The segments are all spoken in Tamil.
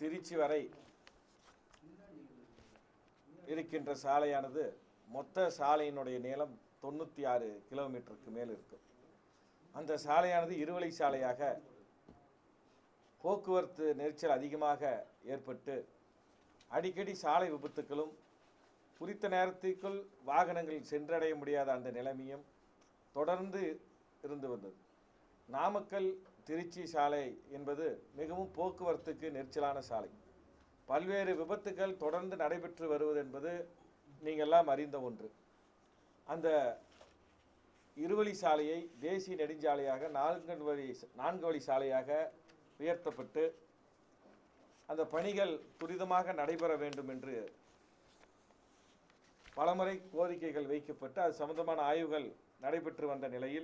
திருச்சி வரை இருக்கின்ற சாலையானது மொத்த சாலையினுடைய நீளம் தொண்ணூற்றி ஆறு கிலோமீட்டருக்கு மேல் இருக்கும் அந்த சாலையானது இருவழி சாலையாக போக்குவரத்து நெரிசல் அதிகமாக ஏற்பட்டு அடிக்கடி சாலை விபத்துக்களும் குறித்த நேரத்திற்குள் வாகனங்கள் சென்றடைய முடியாத அந்த நிலைமையும் தொடர்ந்து இருந்து வந்தது நாமக்கல் திருச்சி சாலை என்பது மிகவும் போக்குவரத்துக்கு நெரிசலான சாலை பல்வேறு விபத்துக்கள் தொடர்ந்து நடைபெற்று வருவது என்பது நீங்கள்லாம் அறிந்த ஒன்று அந்த இருவழி சாலையை தேசிய நெடுஞ்சாலையாக நான்கு வழி நான்கு வழி சாலையாக உயர்த்தப்பட்டு அந்த பணிகள் துரிதமாக நடைபெற வேண்டும் என்று பலமுறை கோரிக்கைகள் வைக்கப்பட்டு அது சம்பந்தமான ஆய்வுகள் நடைபெற்று வந்த நிலையில்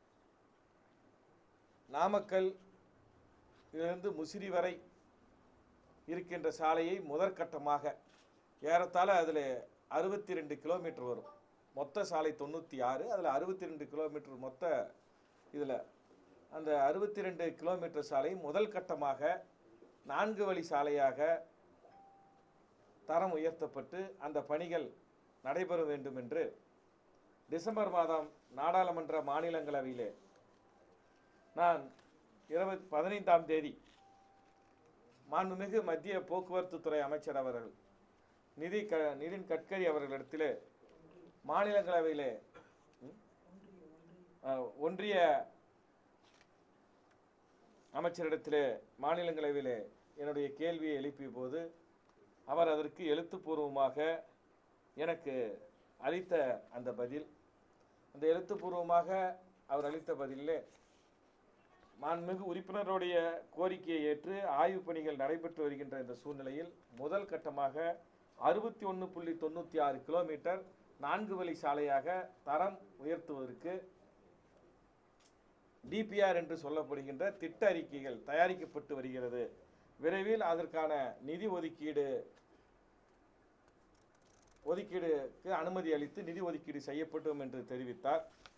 நாமக்கல் இருந்து முசிறி வரை இருக்கின்ற சாலையை முதற்கட்டமாக ஏறத்தாழ அதில் அறுபத்தி ரெண்டு கிலோமீட்டர் வரும் மொத்த சாலை தொண்ணூற்றி ஆறு அதில் அறுபத்தி ரெண்டு கிலோமீட்டர் மொத்த இதில் அந்த அறுபத்தி ரெண்டு கிலோமீட்டர் சாலை முதல் கட்டமாக நான்கு வழி சாலையாக தரம் உயர்த்தப்பட்டு அந்த பணிகள் நடைபெற வேண்டும் என்று டிசம்பர் மாதம் நாடாளுமன்ற மாநிலங்களவையிலே நான் இருபத்தி பதினைந்தாம் தேதி மாண்புமிகு மத்திய போக்குவரத்து துறை அமைச்சர் அவர்கள் நிதி க நிதின் கட்கரி அவர்களிடத்திலே மாநிலங்களவையிலே ம்? அஹ், ஒன்றிய அமைச்சரிடத்திலே மாநிலங்களவையிலே என்னுடைய கேள்வியை எழுப்பிய போது அவர் அதற்கு எழுத்துப்பூர்வமாக எனக்கு அளித்த அந்த பதில் அந்த எழுத்துப்பூர்வமாக அவர் அளித்த பதிலிலே மாண்புமிகு உறுப்பினருடைய கோரிக்கையை ஏற்று ஆய்வுப் பணிகள் நடைபெற்று வருகின்ற இந்த சூழ்நிலையில் முதல் கட்டமாக அறுபத்தி ஒன்று புள்ளி தொண்ணூற்றி ஆறு கிலோமீட்டர் நான்கு வழி சாலையாக தரம் உயர்த்துவதற்கு டிபிஆர் என்று சொல்லப்படுகின்ற திட்ட அறிக்கைகள் தயாரிக்கப்பட்டு வருகிறது விரைவில் அதற்கான நிதி ஒதுக்கீடு ஒதுக்கீடுக்கு அனுமதி அளித்து நிதி ஒதுக்கீடு செய்யப்படும் என்று தெரிவித்தார்